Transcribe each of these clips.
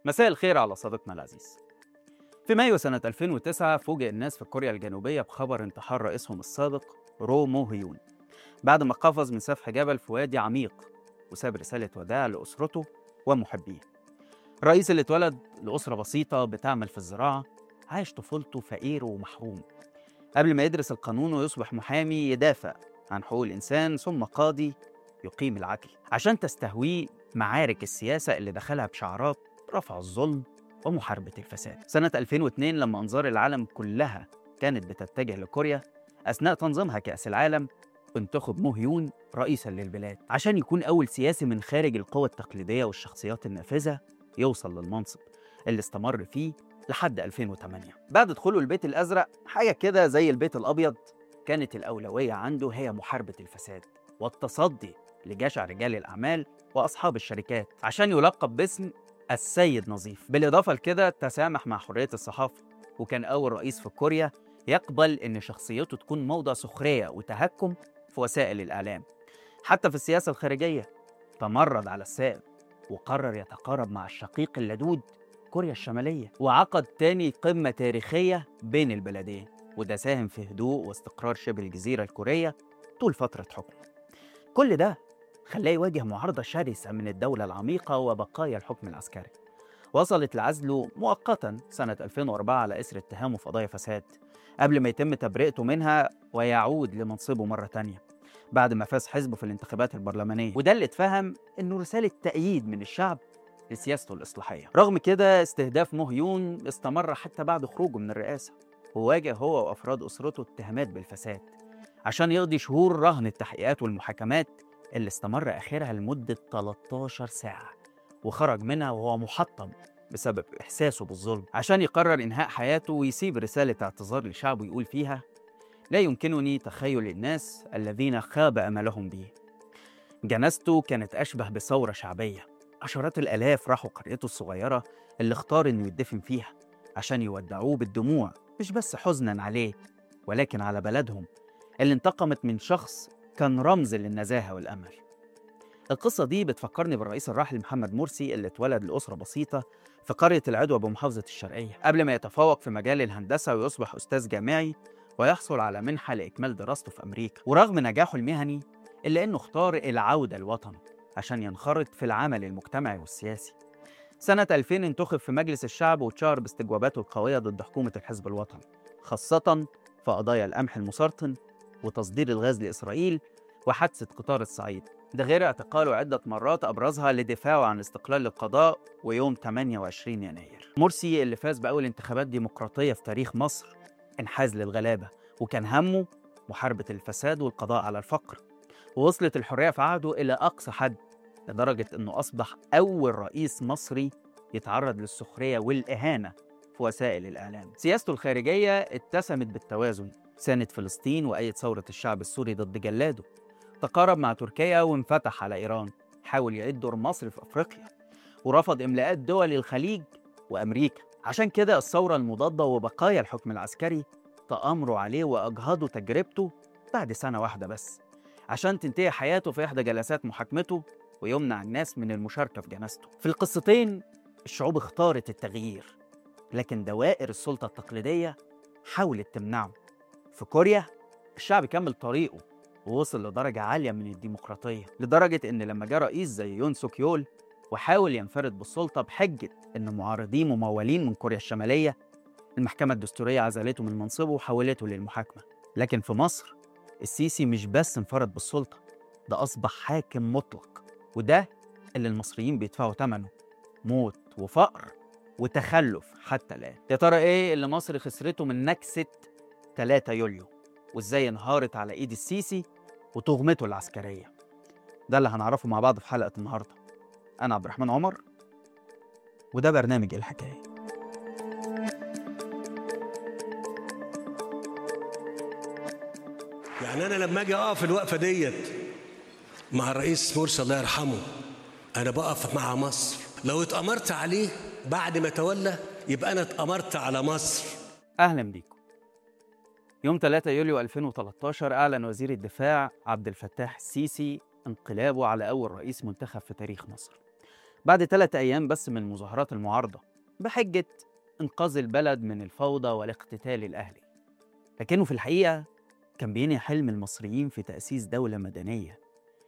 مساء الخير على صديقنا العزيز في مايو سنة 2009 فوجئ الناس في كوريا الجنوبية بخبر انتحار رئيسهم السابق رو مو هيون بعد ما قفز من سفح جبل في وادي عميق وساب رسالة وداع لأسرته ومحبيه الرئيس اللي اتولد لأسرة بسيطة بتعمل في الزراعة عاش طفولته فقير ومحروم قبل ما يدرس القانون ويصبح محامي يدافع عن حقوق الإنسان ثم قاضي يقيم العدل عشان تستهويه معارك السياسة اللي دخلها بشعارات رفع الظلم ومحاربة الفساد سنة 2002 لما أنظار العالم كلها كانت بتتجه لكوريا أثناء تنظيمها كأس العالم انتخب مو هيون رئيسا للبلاد عشان يكون أول سياسي من خارج القوى التقليدية والشخصيات النافذة يوصل للمنصب اللي استمر فيه لحد 2008 بعد دخوله البيت الأزرق حاجة كده زي البيت الأبيض كانت الأولوية عنده هي محاربة الفساد والتصدي لجشع رجال الأعمال وأصحاب الشركات عشان يلقب باسم السيد نظيف بالإضافة لكده تسامح مع حرية الصحافة وكان أول رئيس في كوريا يقبل إن شخصيته تكون موضع سخرية وتهكم في وسائل الإعلام حتى في السياسة الخارجية تمرد على السائد وقرر يتقارب مع الشقيق اللدود كوريا الشمالية وعقد تاني قمة تاريخية بين البلدين وده ساهم في هدوء واستقرار شبه الجزيرة الكورية طول فترة حكمه كل ده خلاه يواجه معارضة شرسة من الدولة العميقة وبقايا الحكم العسكري وصلت لعزله مؤقتا سنة 2004 على إثر اتهامه في قضايا فساد قبل ما يتم تبرئته منها ويعود لمنصبه مرة تانية بعد ما فاز حزبه في الانتخابات البرلمانية وده اللي اتفهم إنه رسالة تأييد من الشعب لسياسته الإصلاحية رغم كده استهداف مهيون استمر حتى بعد خروجه من الرئاسة وواجه هو وأفراد أسرته اتهامات بالفساد عشان يقضي شهور رهن التحقيقات والمحاكمات اللي استمر آخرها لمدة 13 ساعة وخرج منها وهو محطم بسبب إحساسه بالظلم عشان يقرر إنهاء حياته ويسيب رسالة اعتذار لشعبه يقول فيها لا يمكنني تخيل الناس الذين خاب أملهم بي جنازته كانت أشبه بثورة شعبية عشرات الآلاف راحوا قريته الصغيرة اللي اختار إنه يدفن فيها عشان يودعوه بالدموع مش بس حزنا عليه ولكن على بلدهم اللي انتقمت من شخص كان رمز للنزاهة والأمل القصة دي بتفكرني بالرئيس الراحل محمد مرسي اللي اتولد لأسرة بسيطة في قرية العدوى بمحافظة الشرقية قبل ما يتفوق في مجال الهندسة ويصبح أستاذ جامعي ويحصل على منحة لإكمال دراسته في أمريكا ورغم نجاحه المهني إلا أنه اختار العودة لوطنه عشان ينخرط في العمل المجتمعي والسياسي سنة 2000 انتخب في مجلس الشعب واتشهر باستجواباته القوية ضد حكومة الحزب الوطني خاصة في قضايا القمح المسرطن وتصدير الغاز لإسرائيل وحادثة قطار الصعيد ده غير اعتقاله عدة مرات أبرزها لدفاعه عن استقلال القضاء ويوم 28 يناير مرسي اللي فاز بأول انتخابات ديمقراطية في تاريخ مصر انحاز للغلابة وكان همه محاربة الفساد والقضاء على الفقر ووصلت الحرية في عهده إلى أقصى حد لدرجة أنه أصبح أول رئيس مصري يتعرض للسخرية والإهانة في وسائل الإعلام سياسته الخارجية اتسمت بالتوازن ساند فلسطين وأيد ثورة الشعب السوري ضد جلاده تقارب مع تركيا وانفتح على إيران حاول يعيد دور مصر في أفريقيا ورفض إملاءات دول الخليج وأمريكا عشان كده الثورة المضادة وبقايا الحكم العسكري تآمروا عليه وأجهضوا تجربته بعد سنة واحدة بس عشان تنتهي حياته في إحدى جلسات محاكمته ويمنع الناس من المشاركة في جنازته في القصتين الشعوب اختارت التغيير لكن دوائر السلطة التقليدية حاولت تمنعه في كوريا الشعب كمل طريقه ووصل لدرجة عالية من الديمقراطية لدرجة إن لما جاء رئيس زي يون سوك يول وحاول ينفرد بالسلطة بحجة إن معارضيه ممولين من كوريا الشمالية المحكمة الدستورية عزلته من منصبه وحولته للمحاكمة لكن في مصر السيسي مش بس انفرد بالسلطة ده أصبح حاكم مطلق وده اللي المصريين بيدفعوا ثمنه موت وفقر وتخلف حتى الآن يا ترى إيه اللي مصر خسرته من نكسة 3 يوليو وإزاي انهارت على إيد السيسي وتهمته العسكرية ده اللي هنعرفه مع بعض في حلقة النهاردة أنا عبد الرحمن عمر وده برنامج الحكاية يعني انا لما اجي اقف الوقفه ديت مع الرئيس مرسي الله يرحمه انا بقف مع مصر لو اتأمرت عليه بعد ما تولى يبقى انا اتأمرت على مصر أهلا بيكم يوم 3 يوليو 2013 أعلن وزير الدفاع عبد الفتاح السيسي انقلابه على أول رئيس منتخب في تاريخ مصر بعد ثلاثة أيام بس من مظاهرات المعارضة بحجة إنقاذ البلد من الفوضى والاقتتال الأهلي لكنه في الحقيقة كان بينهي حلم المصريين في تأسيس دولة مدنية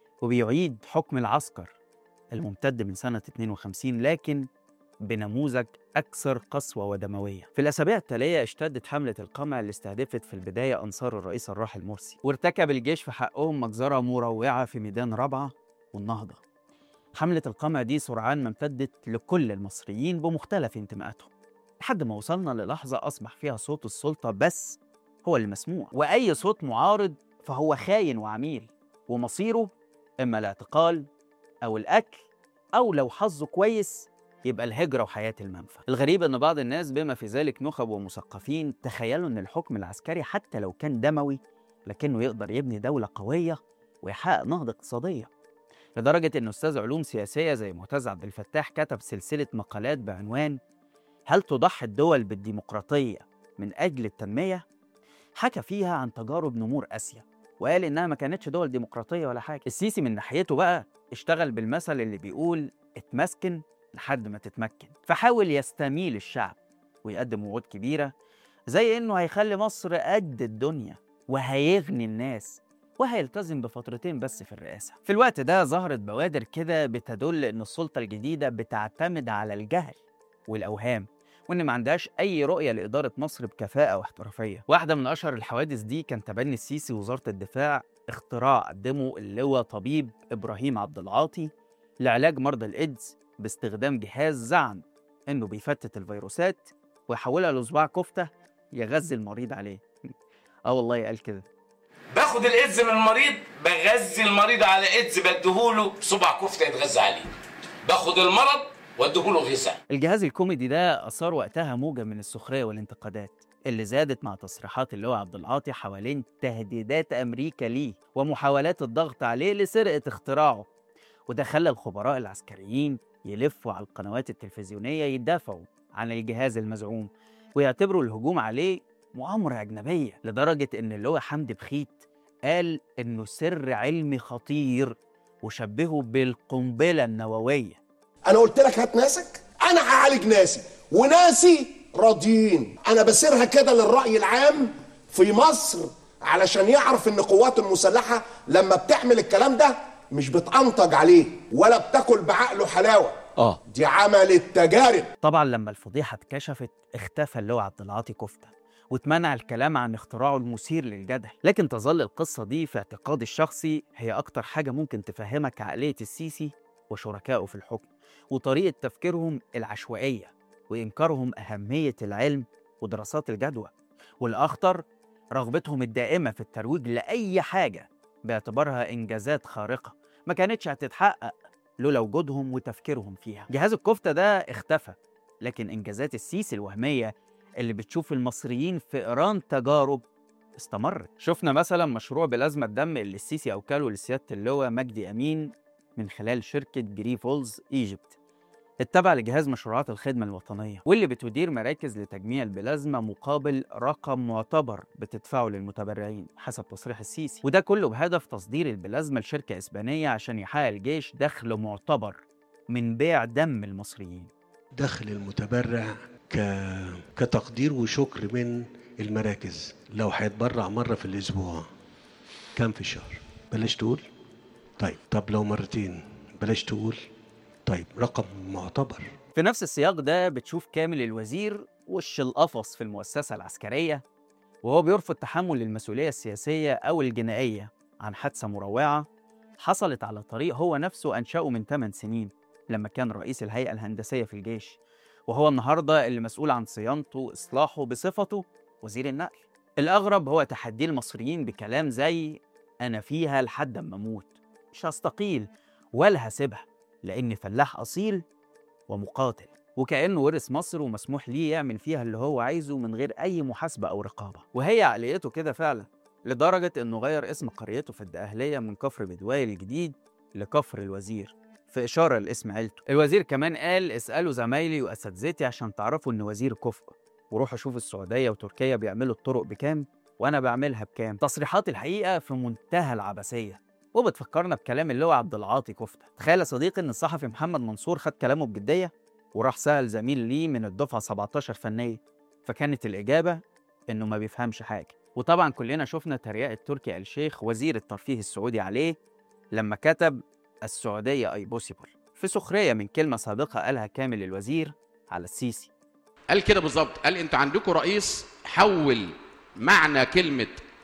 وبيعيد حكم العسكر الممتد من سنة 52 لكن بنموذج أكثر قسوة ودموية في الأسابيع التالية اشتدت حملة القمع اللي استهدفت في البداية أنصار الرئيس الراحل مرسي وارتكب الجيش في حقهم مجزرة مروعة في ميدان رابعة والنهضة حملة القمع دي سرعان ما امتدت لكل المصريين بمختلف انتماءاتهم لحد ما وصلنا للحظة أصبح فيها صوت السلطة بس هو اللي مسموع وأي صوت معارض فهو خاين وعميل ومصيره إما الاعتقال أو الأكل أو لو حظه كويس يبقى الهجرة وحياة المنفى الغريب أن بعض الناس بما في ذلك نخب ومثقفين تخيلوا أن الحكم العسكري حتى لو كان دموي لكنه يقدر يبني دولة قوية ويحقق نهضة اقتصادية لدرجة أن أستاذ علوم سياسية زي معتز عبد الفتاح كتب سلسلة مقالات بعنوان هل تضحي الدول بالديمقراطية من أجل التنمية؟ حكى فيها عن تجارب نمور آسيا وقال إنها ما كانتش دول ديمقراطية ولا حاجة السيسي من ناحيته بقى اشتغل بالمثل اللي بيقول اتمسكن لحد ما تتمكن فحاول يستميل الشعب ويقدم وعود كبيرة زي إنه هيخلي مصر قد الدنيا وهيغني الناس وهيلتزم بفترتين بس في الرئاسة في الوقت ده ظهرت بوادر كده بتدل إن السلطة الجديدة بتعتمد على الجهل والأوهام وإن ما عندهاش أي رؤية لإدارة مصر بكفاءة واحترافية واحدة من أشهر الحوادث دي كان تبني السيسي وزارة الدفاع اختراع قدمه اللواء طبيب إبراهيم عبد العاطي لعلاج مرضى الإيدز باستخدام جهاز زعم إنه بيفتت الفيروسات ويحولها لصباع كفتة يغذي المريض عليه اه والله قال كده باخد الايدز من المريض بغذي المريض على ايدز بديهوله صبع كفته يتغذى عليه باخد المرض واديهوله غذاء الجهاز الكوميدي ده أثار وقتها موجة من السخرية والانتقادات اللي زادت مع تصريحات اللواء عبد العاطي حوالين تهديدات أمريكا ليه ومحاولات الضغط عليه لسرقة اختراعه وده خلى الخبراء العسكريين يلفوا على القنوات التلفزيونية يدافعوا عن الجهاز المزعوم ويعتبروا الهجوم عليه مؤامرة أجنبية لدرجة إن اللواء حمدي بخيت قال إنه سر علمي خطير وشبهه بالقنبلة النووية انا قلت لك هات ناسك انا هعالج ناسي وناسي راضيين انا بسيرها كده للراي العام في مصر علشان يعرف ان القوات المسلحه لما بتعمل الكلام ده مش بتأنتج عليه ولا بتاكل بعقله حلاوه اه دي عملت تجارب طبعا لما الفضيحة اتكشفت اختفى اللواء عبد العاطي كفتة واتمنع الكلام عن اختراعه المثير للجدل لكن تظل القصة دي في اعتقادي الشخصي هي أكتر حاجة ممكن تفهمك عقلية السيسي وشركائه في الحكم وطريقة تفكيرهم العشوائية وإنكارهم أهمية العلم ودراسات الجدوى والأخطر رغبتهم الدائمة في الترويج لأي حاجة باعتبارها إنجازات خارقة ما كانتش هتتحقق لولا وجودهم وتفكيرهم فيها جهاز الكفتة ده اختفى لكن إنجازات السيسي الوهمية اللي بتشوف المصريين فئران تجارب استمرت شفنا مثلا مشروع بلازمة الدم اللي السيسي أوكله لسيادة اللواء مجدي أمين من خلال شركة جري فولز ايجيبت التابعة لجهاز مشروعات الخدمة الوطنية واللي بتدير مراكز لتجميع البلازما مقابل رقم معتبر بتدفعه للمتبرعين حسب تصريح السيسي وده كله بهدف تصدير البلازما لشركة إسبانية عشان يحقق الجيش دخل معتبر من بيع دم المصريين دخل المتبرع ك... كتقدير وشكر من المراكز لو هيتبرع مرة في الأسبوع كم في الشهر بلاش تقول طيب طب لو مرتين بلاش تقول طيب رقم معتبر في نفس السياق ده بتشوف كامل الوزير وش القفص في المؤسسة العسكرية وهو بيرفض تحمل المسؤولية السياسية أو الجنائية عن حادثة مروعة حصلت على طريق هو نفسه أنشأه من 8 سنين لما كان رئيس الهيئة الهندسية في الجيش وهو النهاردة اللي مسؤول عن صيانته وإصلاحه بصفته وزير النقل الأغرب هو تحدي المصريين بكلام زي أنا فيها لحد ما أموت مش هستقيل ولا هسيبها لأني فلاح أصيل ومقاتل وكأنه ورث مصر ومسموح ليه يعمل فيها اللي هو عايزه من غير أي محاسبة أو رقابة وهي عقليته كده فعلا لدرجة إنه غير اسم قريته في الدقهلية من كفر بدواي الجديد لكفر الوزير في إشارة لاسم عيلته الوزير كمان قال اسألوا زمايلي وأساتذتي عشان تعرفوا إن وزير كفء وروحوا شوفوا السعودية وتركيا بيعملوا الطرق بكام وأنا بعملها بكام تصريحات الحقيقة في منتهى العبثية وبتفكرنا بكلام اللواء عبد العاطي كفته تخيل يا صديقي ان الصحفي محمد منصور خد كلامه بجديه وراح سأل زميل ليه من الدفعه 17 فنيه فكانت الاجابه انه ما بيفهمش حاجه وطبعا كلنا شفنا تريقه تركي آل الشيخ وزير الترفيه السعودي عليه لما كتب السعوديه اي بوسيبل في سخريه من كلمه سابقه قالها كامل الوزير على السيسي قال كده بالظبط قال انتوا عندكم رئيس حول معنى كلمه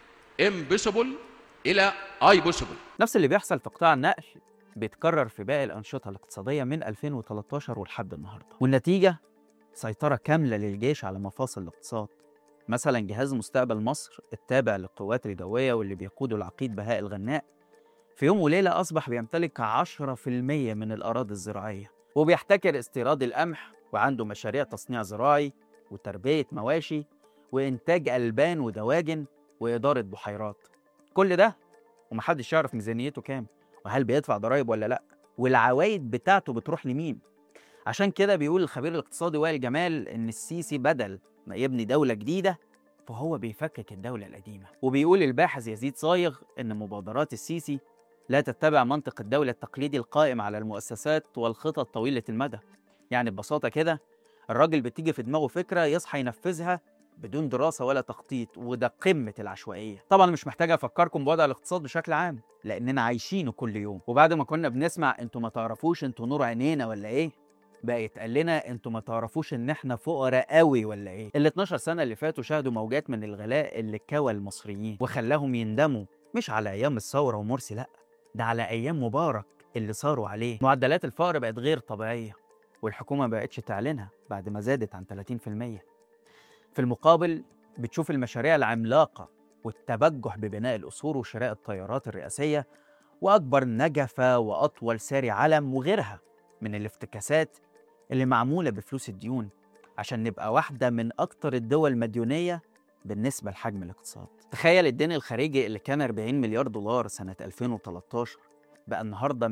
امبوسيبل الى اي بوسيبل نفس اللي بيحصل في قطاع النقل بيتكرر في باقي الأنشطة الاقتصادية من 2013 ولحد النهاردة والنتيجة سيطرة كاملة للجيش على مفاصل الاقتصاد مثلا جهاز مستقبل مصر التابع للقوات الجوية واللي بيقوده العقيد بهاء الغناء في يوم وليلة أصبح بيمتلك 10% من الأراضي الزراعية وبيحتكر استيراد القمح وعنده مشاريع تصنيع زراعي وتربية مواشي وإنتاج ألبان ودواجن وإدارة بحيرات كل ده ومحدش يعرف ميزانيته كام وهل بيدفع ضرائب ولا لا والعوايد بتاعته بتروح لمين عشان كده بيقول الخبير الاقتصادي وائل جمال ان السيسي بدل ما يبني دولة جديدة فهو بيفكك الدولة القديمة وبيقول الباحث يزيد صايغ ان مبادرات السيسي لا تتبع منطق الدولة التقليدي القائم على المؤسسات والخطط طويلة المدى يعني ببساطة كده الراجل بتيجي في دماغه فكرة يصحى ينفذها بدون دراسة ولا تخطيط وده قمة العشوائية طبعا مش محتاج أفكركم بوضع الاقتصاد بشكل عام لأننا عايشينه كل يوم وبعد ما كنا بنسمع انتوا ما تعرفوش انتوا نور عينينا ولا ايه بقى يتقال لنا انتوا ما تعرفوش ان احنا فقراء قوي ولا ايه ال 12 سنة اللي فاتوا شهدوا موجات من الغلاء اللي كوى المصريين وخلاهم يندموا مش على أيام الثورة ومرسي لأ ده على أيام مبارك اللي صاروا عليه معدلات الفقر بقت غير طبيعية والحكومة ما بقتش تعلنها بعد ما زادت عن 30% في المقابل بتشوف المشاريع العملاقة والتبجح ببناء القصور وشراء الطيارات الرئاسية وأكبر نجفة وأطول ساري علم وغيرها من الافتكاسات اللي معمولة بفلوس الديون عشان نبقى واحدة من أكتر الدول مديونية بالنسبة لحجم الاقتصاد تخيل الدين الخارجي اللي كان 40 مليار دولار سنة 2013 بقى النهاردة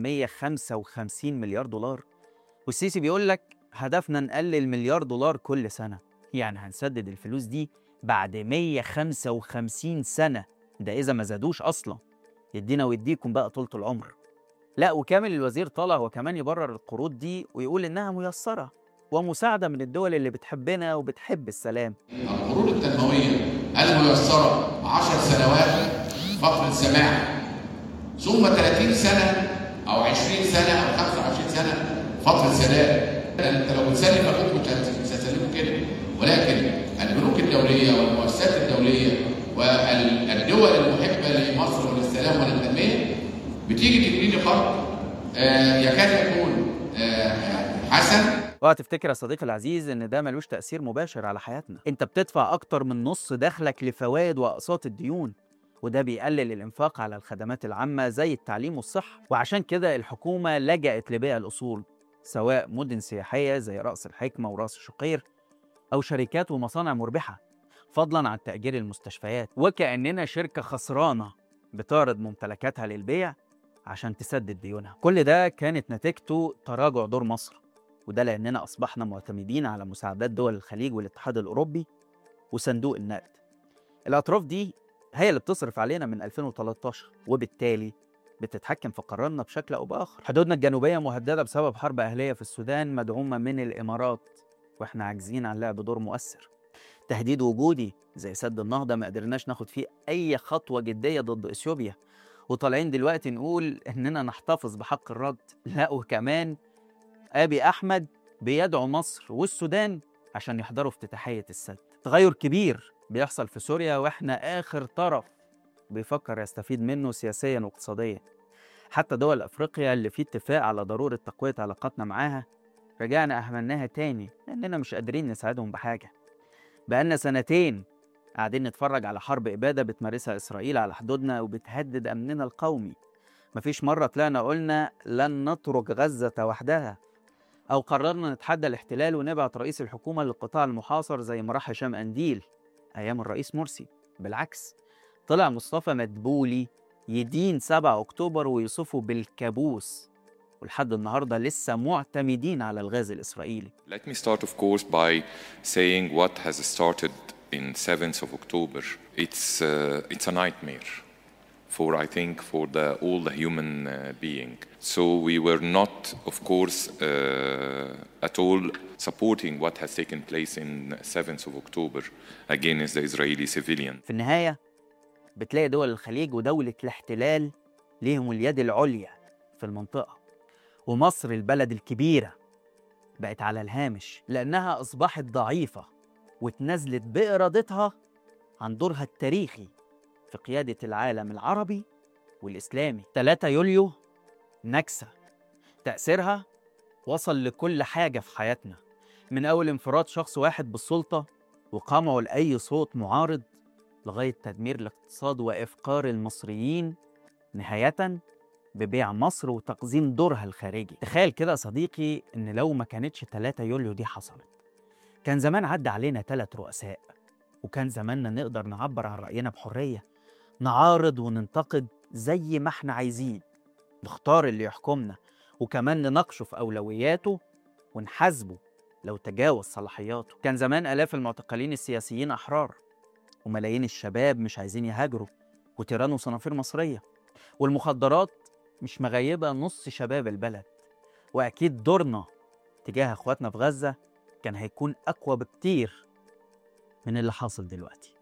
155 مليار دولار والسيسي بيقول لك هدفنا نقلل مليار دولار كل سنة يعني هنسدد الفلوس دي بعد 155 سنة ده إذا ما زادوش أصلا يدينا ويديكم بقى طولة العمر لا وكامل الوزير طالع هو كمان يبرر القروض دي ويقول إنها ميسرة ومساعدة من الدول اللي بتحبنا وبتحب السلام القروض التنمويه الميسره 10 سنوات فتره سماح ثم 30 سنه او 20 سنه او 25 سنه فتره سداد انت لو بتسلم اخوك مش هت- مش هتسلمه كده ولكن البنوك الدوليه والمؤسسات الدوليه والدول المحبه لمصر وللسلام وللتنميه بتيجي تبني لي قرض آه، يكاد يكون آه، حسن اوعى تفتكر يا صديقي العزيز ان ده ملوش تاثير مباشر على حياتنا انت بتدفع اكتر من نص دخلك لفوائد واقساط الديون وده بيقلل الانفاق على الخدمات العامه زي التعليم والصحه وعشان كده الحكومه لجأت لبيع الاصول سواء مدن سياحيه زي راس الحكمه وراس الشقير او شركات ومصانع مربحه فضلا عن تاجير المستشفيات وكاننا شركه خسرانه بتعرض ممتلكاتها للبيع عشان تسدد ديونها كل ده كانت نتيجته تراجع دور مصر وده لأننا أصبحنا معتمدين على مساعدات دول الخليج والاتحاد الأوروبي وصندوق النقد. الأطراف دي هي اللي بتصرف علينا من 2013 وبالتالي بتتحكم في قرارنا بشكل أو بآخر. حدودنا الجنوبية مهددة بسبب حرب أهلية في السودان مدعومة من الإمارات وإحنا عاجزين عن لعب دور مؤثر. تهديد وجودي زي سد النهضة ما قدرناش ناخد فيه أي خطوة جدية ضد إثيوبيا وطالعين دلوقتي نقول إننا نحتفظ بحق الرد لا وكمان أبي أحمد بيدعو مصر والسودان عشان يحضروا افتتاحية السد تغير كبير بيحصل في سوريا وإحنا آخر طرف بيفكر يستفيد منه سياسيا واقتصاديا حتى دول أفريقيا اللي في اتفاق على ضرورة تقوية علاقاتنا معاها رجعنا أهملناها تاني لأننا مش قادرين نساعدهم بحاجة بقالنا سنتين قاعدين نتفرج على حرب إبادة بتمارسها إسرائيل على حدودنا وبتهدد أمننا القومي مفيش مرة طلعنا قلنا لن نترك غزة وحدها أو قررنا نتحدى الاحتلال ونبعت رئيس الحكومة للقطاع المحاصر زي ما راح هشام أنديل أيام الرئيس مرسي بالعكس طلع مصطفى مدبولي يدين 7 أكتوبر ويوصفه بالكابوس ولحد النهاردة لسه معتمدين على الغاز الإسرائيلي Let me start, of course, by saying what has started in 7th of October. It's, uh, it's a nightmare for I think for the all the human uh, being. So we were not, of course, uh, at all supporting what has taken place in 7th of October against the Israeli civilian. في النهاية بتلاقي دول الخليج ودولة الاحتلال ليهم اليد العليا في المنطقة ومصر البلد الكبيرة بقت على الهامش لأنها أصبحت ضعيفة واتنازلت بإرادتها عن دورها التاريخي في قيادة العالم العربي والإسلامي 3 يوليو نكسة تأثيرها وصل لكل حاجة في حياتنا من أول انفراد شخص واحد بالسلطة وقمعه لأي صوت معارض لغاية تدمير الاقتصاد وإفقار المصريين نهاية ببيع مصر وتقزيم دورها الخارجي تخيل كده يا صديقي إن لو ما كانتش 3 يوليو دي حصلت كان زمان عدى علينا ثلاث رؤساء وكان زماننا نقدر نعبر عن رأينا بحرية نعارض وننتقد زي ما احنا عايزين نختار اللي يحكمنا وكمان نناقشه في أولوياته ونحاسبه لو تجاوز صلاحياته كان زمان آلاف المعتقلين السياسيين أحرار وملايين الشباب مش عايزين يهاجروا وتيران وصنافير مصرية والمخدرات مش مغيبة نص شباب البلد وأكيد دورنا تجاه إخواتنا في غزة كان هيكون أقوى بكتير من اللي حاصل دلوقتي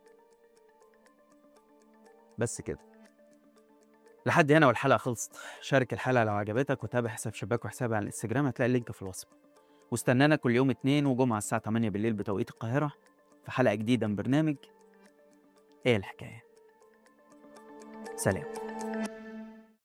بس كده لحد هنا والحلقة خلصت شارك الحلقة لو عجبتك وتابع حساب شباك وحسابي على الانستجرام هتلاقي اللينك في الوصف واستنانا كل يوم اتنين وجمعة الساعة 8 بالليل بتوقيت القاهرة في حلقة جديدة من برنامج ايه الحكاية سلام